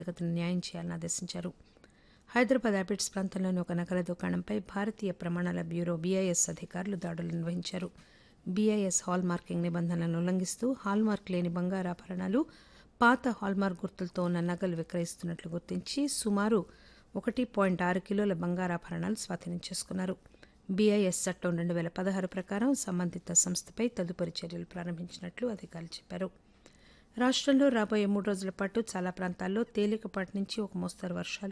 త్వరితగతిన న్యాయం చేయాలని ఆదేశించారు హైదరాబాద్ అబిడ్స్ ప్రాంతంలోని ఒక నగల దుకాణంపై భారతీయ ప్రమాణాల బ్యూరో బీఐఎస్ అధికారులు దాడులు నిర్వహించారు బీఐఎస్ హాల్ మార్కింగ్ నిబంధనలను ఉల్లంఘిస్తూ హాల్ మార్క్ లేని బంగారాభరణాలు పాత హాల్మార్క్ గుర్తులతో ఉన్న నగలు విక్రయిస్తున్నట్లు గుర్తించి సుమారు ఒకటి పాయింట్ ఆరు కిలోల బంగారాభరణాలు స్వాధీనం చేసుకున్నారు బీఐఎస్ చట్టం రెండు వేల పదహారు ప్రకారం సంబంధిత సంస్థపై తదుపరి చర్యలు ప్రారంభించినట్లు అధికారులు చెప్పారు రాష్టంలో రాబోయే మూడు రోజుల పాటు చాలా ప్రాంతాల్లో తేలికపాటి నుంచి ఒక మోస్తరు వర్షాలు